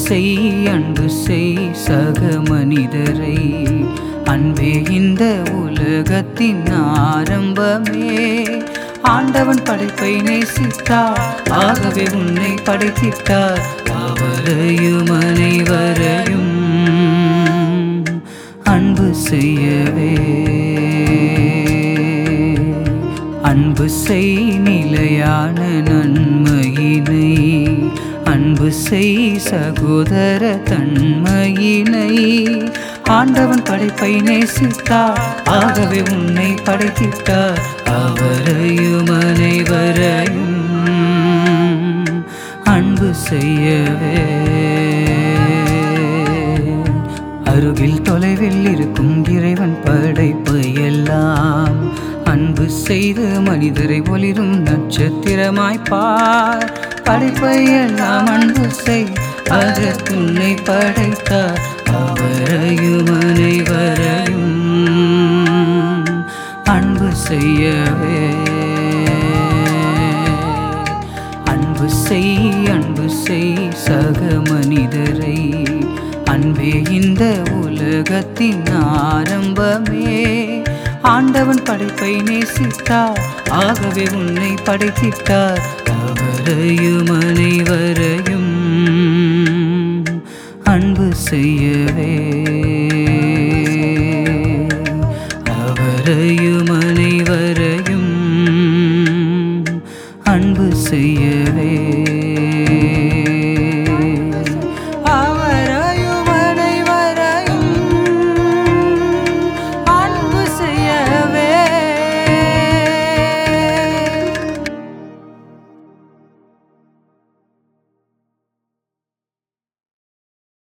செய் அன்பு செய் சக மனிதரை அன்பே இந்த உலகத்தின் ஆரம்பமே ஆண்டவன் படைப்பை நேசித்தார் ஆகவே உன்னை படைத்திட்டார் அவரையும் அனைவரையும் அன்பு செய்யவே அன்பு செய் நிலையான நன்மையினை அன்பு செய் சகோதர தன்மையினை ஆண்டவன் படைப்பை நேசித்தார் ஆகவே உன்னை படைத்திட்டார் அவரையும் அனைவரையும் அன்பு செய்யவே அருகில் தொலைவில் இருக்கும் இறைவன் படைப்பு எல்லாம் அன்பு செய்து மனிதரை ஒளிரும் நட்சத்திரமாய் பார் படைப்பை எல்லாம் அன்பு செய் அதற்குன்னை படைத்தார் அவரையும் அனைவரையும் அன்பு செய்யவே அன்பு செய் அன்பு செய் சக மனிதரை அன்பே இந்த உலகத்தின் ஆரம்பமே ஆண்டவன் படைப்பை நேசித்தார் ஆகவே உன்னை படைத்திட்டார் அவரையும் அனைவரையும் அன்பு செய்யவே அவரையும்